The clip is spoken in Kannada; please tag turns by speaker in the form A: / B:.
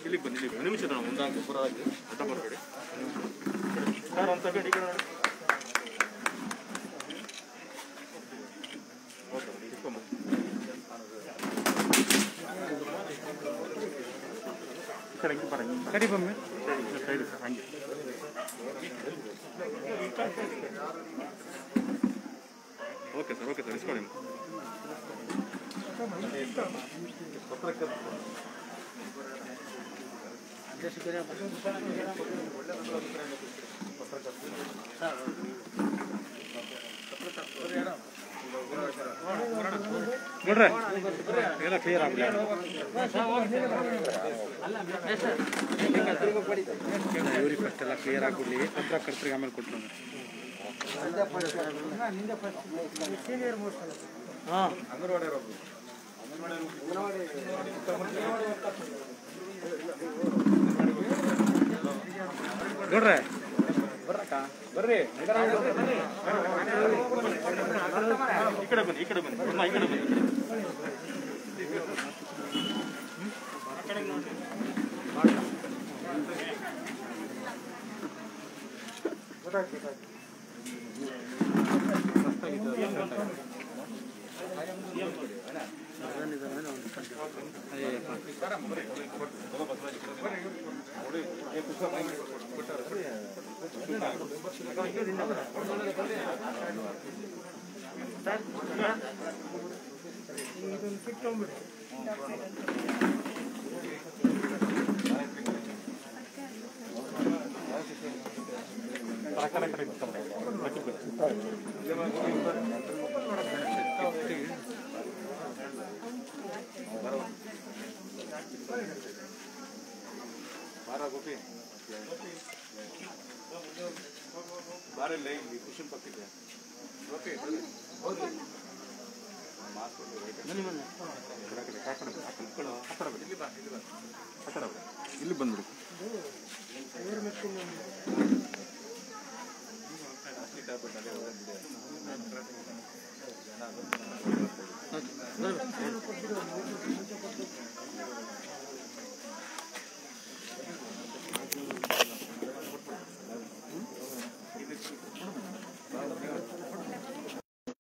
A: ಇಲ್ಲಿಗೆ ಬನ್ನಿ ಇಲ್ಲಿಗೆ ನಿಮಿಷ ನಾವು ಮುಂದಾಗಿ ಬರೋದಾಗಿ ಅಡ್ಡ ಬರಬೇಡಿ ಸರ್ ಒಂದು ಸೆಕೆಂಡ್ ಈ ಕಡೆ ನೋಡಿ ಓಕೆ ಇಟ್ಕೊಂಬ ಈ ಕಡೆ ಹಿಂಗೆ ಬರ ಸರಿ ಬಮ್ಮೆ ಸೈಡ್ ಸರ್ ಹಂಗೆ ಓಕೆ ಸರ್ ಓಕೆ ಸರ್ ಇಸ್ಕೊಳ್ಳಿ ನೋಡ್ರೆ ಎಲ್ಲ ಕ್ಲಿಯರ್ ಆಗಲಿ ಇವ್ರಿಗೆ ಫಸ್ಟ್ ಎಲ್ಲ ಕ್ಲಿಯರ್ ಆಗ್ಬಿಡ್ಲಿ ಪತ್ರಕರ್ತರಿಗೆ ಆಮೇಲೆ ಕೊಟ್ಟು ನೋಡ್ರೆ ಈ ಕಡೆ ಬನ್ನಿ ಈ ಕಡೆ ಬನ್ನಿ ಅಮ್ಮ ಈ ಕಡೆ ಬನ್ನಿ ಈ ಕಡೆ. ಇಲ್ಲಿ ಬಂದ್ಬಿಡಿ